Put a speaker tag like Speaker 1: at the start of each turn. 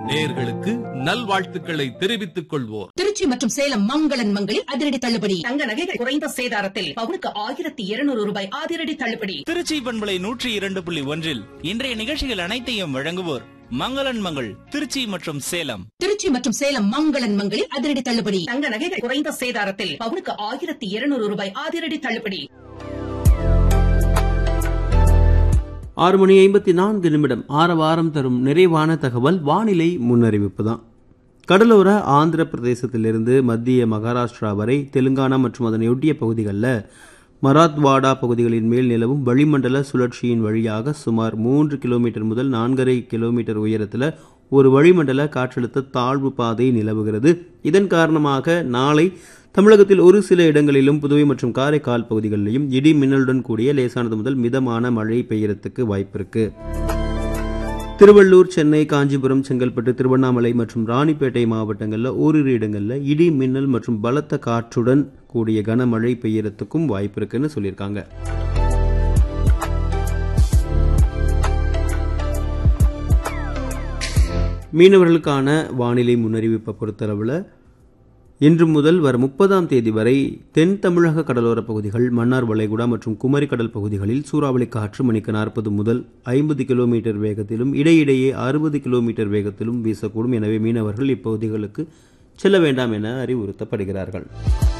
Speaker 1: நேயர்களுக்கு நல்வாழ்த்துக்களை தெரிவித்துக் கொள்வோர்
Speaker 2: திருச்சி மற்றும் சேலம் மங்களன் மங்களில் அதிரடி தள்ளுபடி
Speaker 3: தங்க நகைகள் குறைந்த சேதாரத்தில் பவுனுக்கு ஆயிரத்தி இருநூறு ரூபாய் அதிரடி தள்ளுபடி
Speaker 4: திருச்சி பண்பலை நூற்றி இரண்டு புள்ளி ஒன்றில் இன்றைய நிகழ்ச்சிகள் அனைத்தையும் வழங்குவோர் மங்களன் மங்கள் திருச்சி மற்றும் சேலம்
Speaker 2: திருச்சி மற்றும் சேலம் மங்களன் மங்களில் அதிரடி தள்ளுபடி
Speaker 3: தங்க நகைகள் குறைந்த சேதாரத்தில் பவுனுக்கு ஆயிரத்தி இருநூறு ரூபாய் அதிரடி தள்ளுபடி
Speaker 5: ஆறு மணி ஐம்பத்தி நான்கு நிமிடம் ஆறு வாரம் தரும் நிறைவான தகவல் வானிலை முன்னறிவிப்பு தான் கடலோர ஆந்திர பிரதேசத்திலிருந்து மத்திய மகாராஷ்டிரா வரை தெலுங்கானா மற்றும் அதனையொட்டிய பகுதிகளில் மராத்வாடா பகுதிகளின் மேல் நிலவும் வளிமண்டல சுழற்சியின் வழியாக சுமார் மூன்று கிலோமீட்டர் முதல் நான்கரை கிலோமீட்டர் உயரத்தில் ஒரு வளிமண்டல காற்றழுத்த தாழ்வு பாதை நிலவுகிறது இதன் காரணமாக நாளை தமிழகத்தில் ஒரு சில இடங்களிலும் புதுவை மற்றும் காரைக்கால் பகுதிகளிலும் இடி மின்னலுடன் கூடிய லேசானது முதல் மிதமான மழை பெய்யறதுக்கு வாய்ப்பிருக்கு திருவள்ளூர் சென்னை காஞ்சிபுரம் செங்கல்பட்டு திருவண்ணாமலை மற்றும் ராணிப்பேட்டை மாவட்டங்களில் ஓரிரு இடங்களில் இடி மின்னல் மற்றும் பலத்த காற்றுடன் கூடிய கனமழை பெய்யறதுக்கும் வாய்ப்பு இருக்குன்னு சொல்லியிருக்காங்க மீனவர்களுக்கான வானிலை முன்னறிவிப்பை பொறுத்தளவில் இன்று முதல் வரும் முப்பதாம் தேதி வரை தென் தமிழக கடலோரப் பகுதிகள் மன்னார் வளைகுடா மற்றும் குமரி கடல் பகுதிகளில் சூறாவளி காற்று மணிக்கு நாற்பது முதல் ஐம்பது கிலோமீட்டர் வேகத்திலும் இடையிடையே அறுபது கிலோமீட்டர் வேகத்திலும் வீசக்கூடும் எனவே மீனவர்கள் இப்பகுதிகளுக்கு செல்ல வேண்டாம் என அறிவுறுத்தப்படுகிறார்கள்